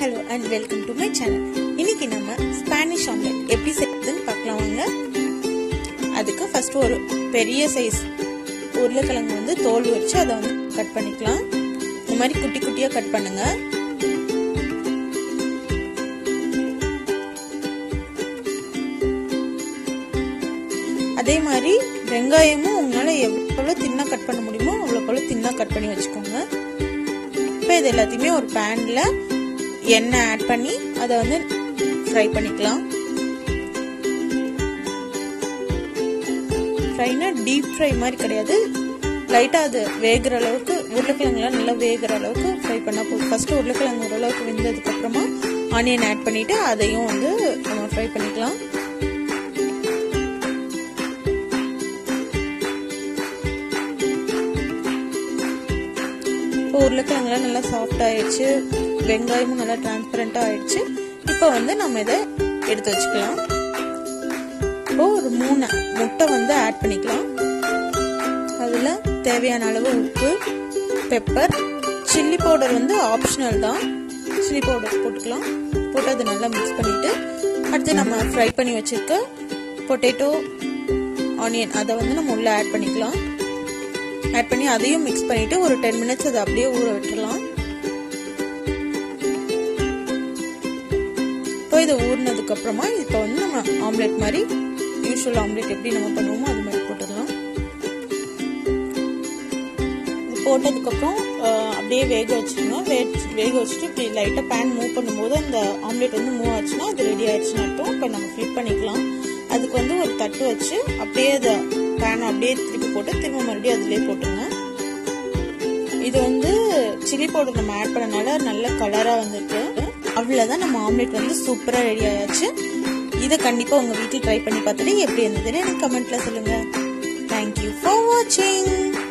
hello and welcome to my channel இன்னைக்கு நம்ம Spanish omelette எப்படி செய்யறதுன்னு பார்க்கலாம் வாங்க அதுக்கு ஃபர்ஸ்ட் ஒரு பெரிய சைஸ் உருளைக்கிழங்கு வந்து தோல் வச்சு அதை வந்து கட் பண்ணிக்கலாம் இந்த மாதிரி குட்டி குட்டியாக கட் பண்ணுங்க அதே மாதிரி வெங்காயமும் உங்களால் எவ்வளோ தின்னா கட் பண்ண முடியுமோ அவ்வளோக்கு அவ்வளோ தின்னா கட் பண்ணி வச்சுக்கோங்க இப்போ இது எல்லாத்தையுமே ஒரு பேனில் எண்ணெய் ஆட் பண்ணி அதை வந்து ஃப்ரை பண்ணிக்கலாம் ஃப்ரைனா டீப் ஃப்ரை மாதிரி கிடையாது லைட்டாக அது வேகிற அளவுக்கு உருளைக்கிழங்குலாம் நல்லா வேகிற அளவுக்கு ஃப்ரை பண்ணால் போதும் ஃபஸ்ட்டு உருளைக்கிழங்கு ஓரளவுக்கு வெந்ததுக்கப்புறமா ஆனியன் ஆட் பண்ணிவிட்டு அதையும் வந்து நம்ம ஃப்ரை பண்ணிக்கலாம் இப்போ உருளைக்கிழங்குலாம் நல்லா சாஃப்ட் ஆயிடுச்சு வெங்காயமும் நல்லா டிரான்ஸ்பரண்டாக ஆயிடுச்சு இப்போ வந்து நம்ம இதை எடுத்து வச்சுக்கலாம் இப்போ ஒரு மூணு முட்டை வந்து ஆட் பண்ணிக்கலாம் அதில் தேவையான அளவு உப்பு பெப்பர் சில்லி பவுடர் வந்து ஆப்ஷனல் தான் சில்லி பவுடர் போட்டுக்கலாம் போட்டு அதை நல்லா மிக்ஸ் பண்ணிவிட்டு அடுத்து நம்ம ஃப்ரை பண்ணி வச்சுருக்க பொட்டேட்டோ ஆனியன் அதை வந்து நம்ம உள்ளே ஆட் பண்ணிக்கலாம் ஆட் பண்ணி அதையும் மிக்ஸ் பண்ணிட்டு ஒரு டென் மினிட்ஸ் அதை அப்படியே ஊற விட்டுறலாம் இப்போ இதை ஊறினதுக்கு அப்புறமா இப்போ வந்து நம்ம ஆம்லெட் மாதிரி யூஸ்வல் ஆம்லெட் எப்படி நம்ம பண்ணுவோமோ அது மாதிரி போட்டுடலாம் இது போட்டதுக்கப்புறம் அப்படியே வேக வச்சுருங்க வேக வச்சுட்டு இப்படி லைட்டாக பேன் மூவ் பண்ணும்போது அந்த ஆம்லெட் வந்து மூவ் ஆச்சுன்னா அது ரெடி ஆயிடுச்சுன்னு அர்த்தம் இப்போ நம்ம ஃப்ளிப் பண்ணிக்கலாம் அதுக்கு வந்து ஒரு தட்டு வச்சு அப்படியே அதை பேனை அப்படியே திருப்பி போட்டு திரும்ப மறுபடியும் அதிலே போட்டுருங்க இது வந்து சில்லி பவுடர் நம்ம ஆட் பண்ணனால நல்ல கலராக வந்துருக்கு அவ்வளோதான் நம்ம ஆம்லெட் வந்து சூப்பராக ரெடி ஆயாச்சு இதை கண்டிப்பாக உங்கள் வீட்டில் ட்ரை பண்ணி பார்த்துட்டு எப்படி இருந்ததுன்னு எனக்கு கமெண்ட்டில் சொல்லுங்கள் தேங்க்யூ ஃபார் வாட்சிங்